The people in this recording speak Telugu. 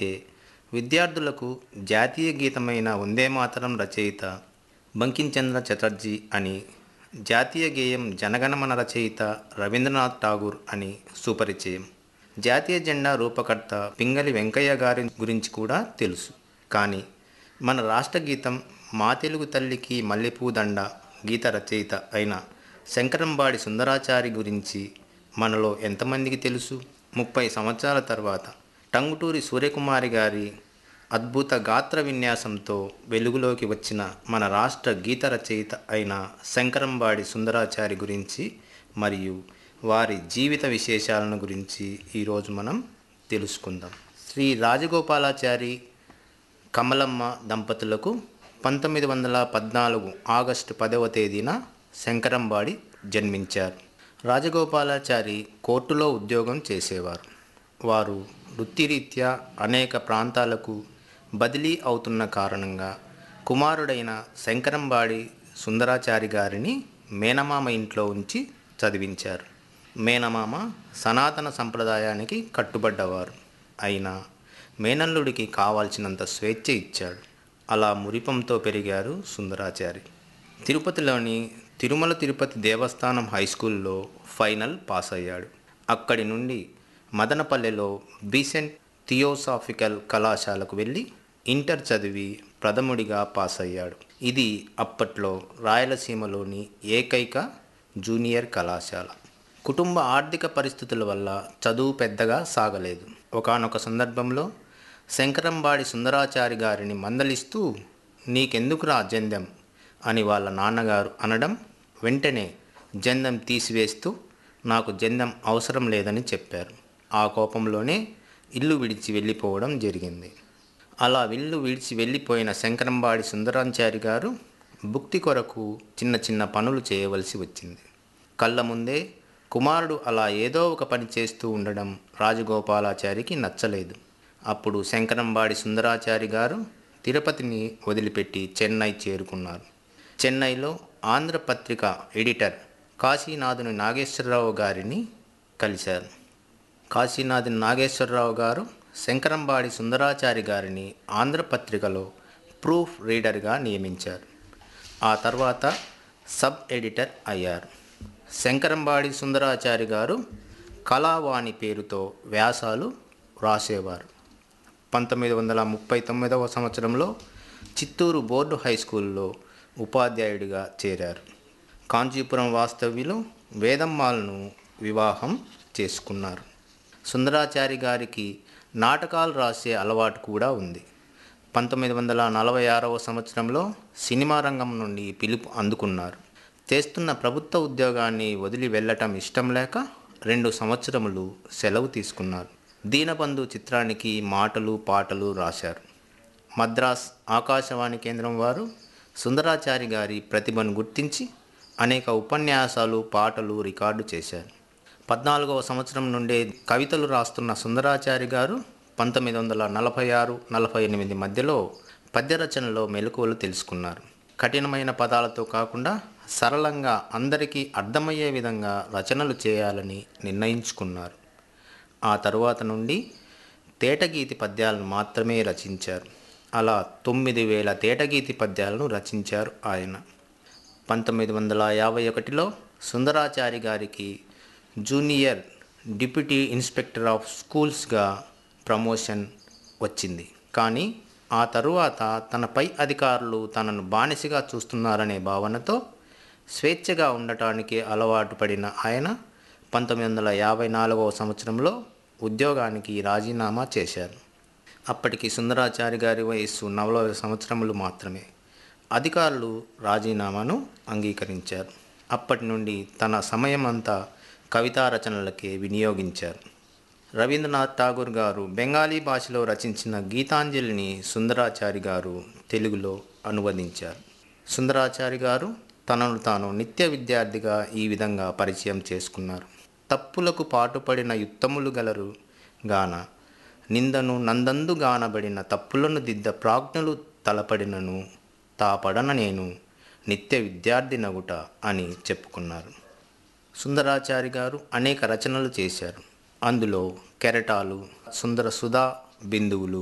అయితే విద్యార్థులకు జాతీయ గీతమైన వందే మాతరం రచయిత బంకించంద్ర చటర్జీ అని జాతీయ గేయం జనగణమన రచయిత రవీంద్రనాథ్ ఠాగూర్ అని సుపరిచయం జాతీయ జెండా రూపకర్త పింగళి వెంకయ్య గారి గురించి కూడా తెలుసు కానీ మన రాష్ట్ర గీతం మా తెలుగు తల్లికి మల్లెపూ దండ గీత రచయిత అయిన శంకరంబాడి సుందరాచారి గురించి మనలో ఎంతమందికి తెలుసు ముప్పై సంవత్సరాల తర్వాత టంగుటూరి సూర్యకుమారి గారి అద్భుత గాత్ర విన్యాసంతో వెలుగులోకి వచ్చిన మన రాష్ట్ర గీత రచయిత అయిన శంకరంబాడి సుందరాచారి గురించి మరియు వారి జీవిత విశేషాలను గురించి ఈరోజు మనం తెలుసుకుందాం శ్రీ రాజగోపాలాచారి కమలమ్మ దంపతులకు పంతొమ్మిది వందల పద్నాలుగు ఆగస్టు పదవ తేదీన శంకరంబాడి జన్మించారు రాజగోపాలాచారి కోర్టులో ఉద్యోగం చేసేవారు వారు వృత్తిరీత్యా అనేక ప్రాంతాలకు బదిలీ అవుతున్న కారణంగా కుమారుడైన శంకరంబాడి సుందరాచారి గారిని మేనమామ ఇంట్లో ఉంచి చదివించారు మేనమామ సనాతన సంప్రదాయానికి కట్టుబడ్డవారు అయినా మేనల్లుడికి కావాల్సినంత స్వేచ్ఛ ఇచ్చాడు అలా మురిపంతో పెరిగారు సుందరాచారి తిరుపతిలోని తిరుమల తిరుపతి దేవస్థానం హై స్కూల్లో ఫైనల్ పాస్ అయ్యాడు అక్కడి నుండి మదనపల్లెలో బీసెంట్ థియోసాఫికల్ కళాశాలకు వెళ్ళి ఇంటర్ చదివి ప్రథముడిగా పాస్ అయ్యాడు ఇది అప్పట్లో రాయలసీమలోని ఏకైక జూనియర్ కళాశాల కుటుంబ ఆర్థిక పరిస్థితుల వల్ల చదువు పెద్దగా సాగలేదు ఒకానొక సందర్భంలో శంకరంబాడి సుందరాచారి గారిని మందలిస్తూ నీకెందుకురా జందెం అని వాళ్ళ నాన్నగారు అనడం వెంటనే జందెం తీసివేస్తూ నాకు జందెం అవసరం లేదని చెప్పారు ఆ కోపంలోనే ఇల్లు విడిచి వెళ్ళిపోవడం జరిగింది అలా ఇల్లు విడిచి వెళ్ళిపోయిన శంకరంబాడి సుందరాచారి గారు భుక్తి కొరకు చిన్న చిన్న పనులు చేయవలసి వచ్చింది కళ్ళ ముందే కుమారుడు అలా ఏదో ఒక పని చేస్తూ ఉండడం రాజగోపాలాచారికి నచ్చలేదు అప్పుడు శంకరంబాడి సుందరాచారి గారు తిరుపతిని వదిలిపెట్టి చెన్నై చేరుకున్నారు చెన్నైలో ఆంధ్రపత్రిక ఎడిటర్ కాశీనాథుని నాగేశ్వరరావు గారిని కలిశారు కాశీనాథుని నాగేశ్వరరావు గారు శంకరంబాడి సుందరాచారి గారిని ఆంధ్రపత్రికలో ప్రూఫ్ రీడర్గా నియమించారు ఆ తర్వాత సబ్ ఎడిటర్ అయ్యారు శంకరంబాడి సుందరాచారి గారు కళావాణి పేరుతో వ్యాసాలు వ్రాసేవారు పంతొమ్మిది వందల ముప్పై తొమ్మిదవ సంవత్సరంలో చిత్తూరు బోర్డు హై స్కూల్లో ఉపాధ్యాయుడిగా చేరారు కాంచీపురం వాస్తవ్యులు వేదమ్మాలను వివాహం చేసుకున్నారు సుందరాచారి గారికి నాటకాలు రాసే అలవాటు కూడా ఉంది పంతొమ్మిది వందల నలభై ఆరవ సంవత్సరంలో సినిమా రంగం నుండి పిలుపు అందుకున్నారు చేస్తున్న ప్రభుత్వ ఉద్యోగాన్ని వదిలి వెళ్ళటం ఇష్టం లేక రెండు సంవత్సరములు సెలవు తీసుకున్నారు దీనబంధు చిత్రానికి మాటలు పాటలు రాశారు మద్రాస్ ఆకాశవాణి కేంద్రం వారు సుందరాచారి గారి ప్రతిభను గుర్తించి అనేక ఉపన్యాసాలు పాటలు రికార్డు చేశారు పద్నాలుగవ సంవత్సరం నుండే కవితలు రాస్తున్న సుందరాచారి గారు పంతొమ్మిది వందల నలభై ఆరు నలభై ఎనిమిది మధ్యలో పద్య రచనలో మెలకువలు తెలుసుకున్నారు కఠినమైన పదాలతో కాకుండా సరళంగా అందరికీ అర్థమయ్యే విధంగా రచనలు చేయాలని నిర్ణయించుకున్నారు ఆ తరువాత నుండి తేటగీతి పద్యాలను మాత్రమే రచించారు అలా తొమ్మిది వేల తేటగీతి పద్యాలను రచించారు ఆయన పంతొమ్మిది వందల యాభై ఒకటిలో Sundarachari garu junior deputy inspector of స్కూల్స్గా ప్రమోషన్ వచ్చింది కానీ ఆ తరువాత తన పై అధికారులు తనను బానిసగా చూస్తున్నారనే భావనతో స్వేచ్ఛగా ఉండటానికి అలవాటు పడిన ఆయన పంతొమ్మిది వందల యాభై నాలుగవ సంవత్సరంలో ఉద్యోగానికి రాజీనామా చేశారు అప్పటికి సుందరాచారి గారి వయస్సు నలభై సంవత్సరములు మాత్రమే అధికారులు రాజీనామాను అంగీకరించారు అప్పటి నుండి తన సమయం అంతా కవితా రచనలకే వినియోగించారు రవీంద్రనాథ్ ఠాగూర్ గారు బెంగాలీ భాషలో రచించిన గీతాంజలిని సుందరాచారి గారు తెలుగులో అనువదించారు సుందరాచారి గారు తనను తాను నిత్య విద్యార్థిగా ఈ విధంగా పరిచయం చేసుకున్నారు తప్పులకు పాటుపడిన యుత్తములు గలరు గాన నిందను నందందు గానబడిన తప్పులను దిద్ద ప్రాజ్ఞులు తలపడినను తాపడన నేను నిత్య విద్యార్థి నగుట అని చెప్పుకున్నారు సుందరాచారి గారు అనేక రచనలు చేశారు అందులో కెరటాలు సుందర సుధా బిందువులు